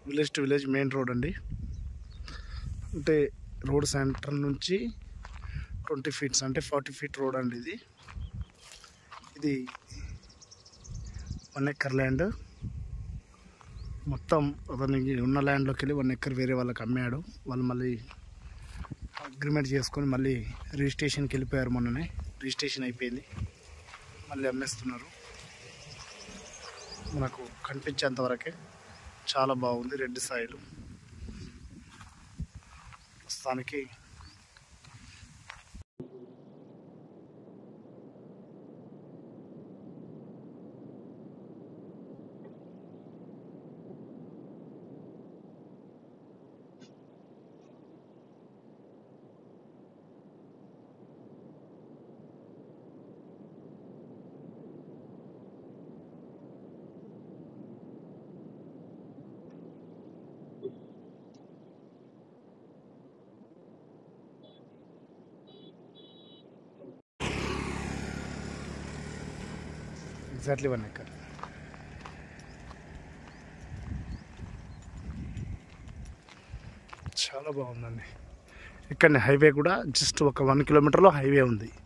village to village main road అండి అంటే road centre నుంచి ట్వంటీ ఫీట్స్ అంటే ఫార్టీ ఫీట్ రోడ్ అండి ఇది ఇది వన్ ఎక్కర్ ల్యాండ్ మొత్తం అతనికి ఉన్న ల్యాండ్లోకి వెళ్ళి వన్ ఎక్కర్ వేరే వాళ్ళకి అమ్మాడు వాళ్ళు మళ్ళీ అగ్రిమెంట్ చేసుకొని మళ్ళీ రిజిస్ట్రేషన్కి వెళ్ళిపోయారు మొన్ననే రిజిస్ట్రేషన్ అయిపోయింది మళ్ళీ అమ్మేస్తున్నారు మనకు కనిపించేంత వరకే చాలా బాగుంది రెడ్ సాయిలు ప్రస్తుతానికి ఎగ్జాక్ట్లీ వన్ ఎక్కర్ చాలా బాగుందండి ఇక్కడనే హైవే కూడా జస్ట్ ఒక వన్ కిలోమీటర్లో హైవే ఉంది